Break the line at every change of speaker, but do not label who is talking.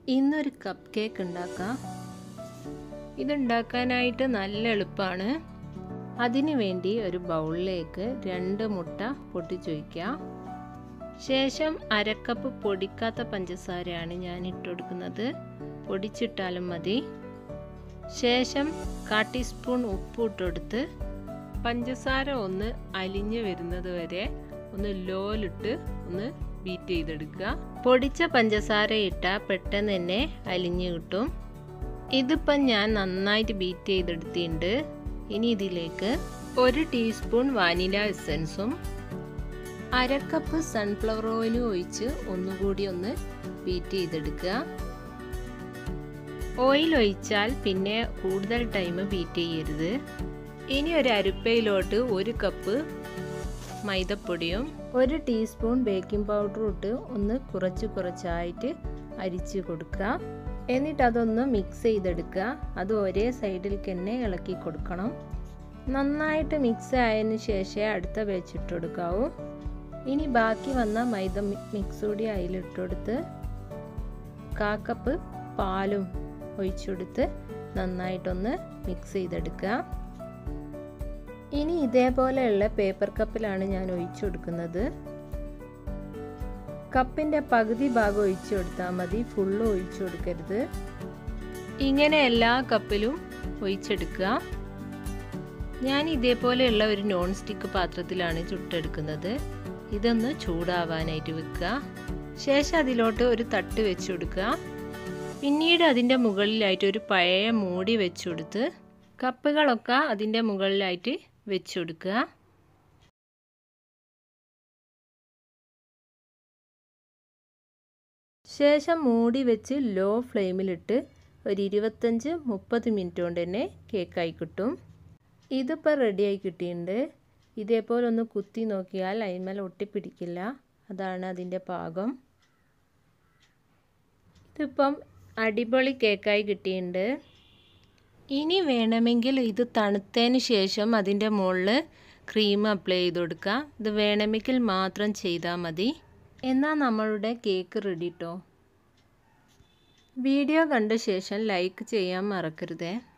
ഇന്നൊരു cup cake ഉണ്ടാക്കാം ഇതുണ്ടാക്കാനായിട്ട് നല്ല എളുപ്പമാണ് അതിനു വേണ്ടി ഒരു ബൗളിലേക്ക് രണ്ട് മുട്ട പൊട്ടിച്ചൊഴിക്കാം ശേഷം അരക്കപ്പ് പൊടിക്കാത്ത പഞ്ചസാരയാണ് ഞാൻ ഇട്ടുകൊടുക്കുന്നത് പൊടിച്ചിട്ടാലും മതി ശേഷം കാ ടീസ്പൂൺ ഉപ്പ് ഇട്ടെടുത്ത് പഞ്ചസാര ഒന്ന് അലിഞ്ഞ് വരുന്നത് വരെ ഒന്ന് ലോലിട്ട് ഒന്ന് ബീറ്റ് ചെയ്തെടുക്കുക പൊടിച്ച പഞ്ചസാര ഇട്ടാൽ പെട്ടെന്ന് തന്നെ അലിഞ്ഞ് കിട്ടും ഇതിപ്പം ഞാൻ നന്നായിട്ട് ബീറ്റ് ചെയ്തെടുത്തിട്ടുണ്ട് ഇനി ഇതിലേക്ക് ഒരു ടീസ്പൂൺ വാനില എസൻസും അരക്കപ്പ് സൺഫ്ലവർ ഓയിലും ഒഴിച്ച് ഒന്നുകൂടി ഒന്ന് ബീറ്റ് ചെയ്തെടുക്കുക ഓയിൽ ഒഴിച്ചാൽ പിന്നെ കൂടുതൽ ടൈം ബീറ്റ് ചെയ്യരുത് ഇനി ഒരു അരിപ്പയിലോട്ട് ഒരു കപ്പ് മൈദപ്പൊടിയും ഒരു ടീസ്പൂൺ ബേക്കിംഗ് പൗഡറും ഇട്ട് ഒന്ന് കുറച്ച് കുറച്ചായിട്ട് അരിച്ച് കൊടുക്കുക എന്നിട്ട് അതൊന്ന് മിക്സ് ചെയ്തെടുക്കുക അത് ഒരേ സൈഡിൽ തന്നെ ഇളക്കി കൊടുക്കണം നന്നായിട്ട് മിക്സ് ആയതിനു ശേഷം അടുത്ത വെച്ചിട്ട് കൊടുക്കാവൂ ഇനി ബാക്കി വന്ന മൈദ മിക്സ് കൂടി അതിലിട്ടെടുത്ത് കാക്കപ്പ് പാലും ഒഴിച്ചെടുത്ത് നന്നായിട്ടൊന്ന് മിക്സ് ചെയ്തെടുക്കുക ഇനി ഇതേപോലെയുള്ള പേപ്പർ കപ്പിലാണ് ഞാൻ ഒഴിച്ചു കൊടുക്കുന്നത് കപ്പിൻ്റെ പകുതി ഭാഗം ഒഴിച്ചു കൊടുത്താൽ മതി ഫുള്ള് ഒഴിച്ചു കൊടുക്കരുത് ഇങ്ങനെ എല്ലാ കപ്പിലും ഒഴിച്ചെടുക്കുക ഞാൻ ഇതേപോലെയുള്ള ഒരു നോൺ സ്റ്റിക്ക് പാത്രത്തിലാണ് ചുട്ടെടുക്കുന്നത് ഇതൊന്ന് ചൂടാവാനായിട്ട് വെക്കുക ശേഷം അതിലോട്ട് ഒരു തട്ട് വെച്ച് കൊടുക്കുക പിന്നീട് അതിൻ്റെ മുകളിലായിട്ട് ഒരു പഴയ മൂടി വെച്ച് കൊടുത്ത് കപ്പുകളൊക്കെ അതിൻ്റെ മുകളിലായിട്ട് വെച്ച് കൊടുക്കുക ശേഷം മൂടി വെച്ച് ലോ ഫ്ലെയിമിലിട്ട് ഒരു ഇരുപത്തഞ്ച് മുപ്പത് മിനിറ്റ് കൊണ്ട് തന്നെ കേക്കായി കിട്ടും ഇതിപ്പോൾ റെഡിയായി കിട്ടിയിട്ടുണ്ട് ഇതേപോലെ ഒന്ന് കുത്തി നോക്കിയാൽ അതിന്മേൽ ഒട്ടിപ്പിടിക്കില്ല അതാണ് അതിൻ്റെ പാകം ഇതിപ്പം അടിപൊളി കേക്കായി കിട്ടിയിട്ടുണ്ട് ഇനി വേണമെങ്കിൽ ഇത് തണുത്തതിന് ശേഷം അതിൻ്റെ മുകളിൽ ക്രീം അപ്ലൈ ചെയ്ത് കൊടുക്കുക ഇത് വേണമെങ്കിൽ മാത്രം ചെയ്താൽ മതി എന്നാൽ നമ്മളുടെ കേക്ക് റെഡി കേട്ടോ വീഡിയോ കണ്ട ശേഷം ലൈക്ക് ചെയ്യാൻ മറക്കരുതേ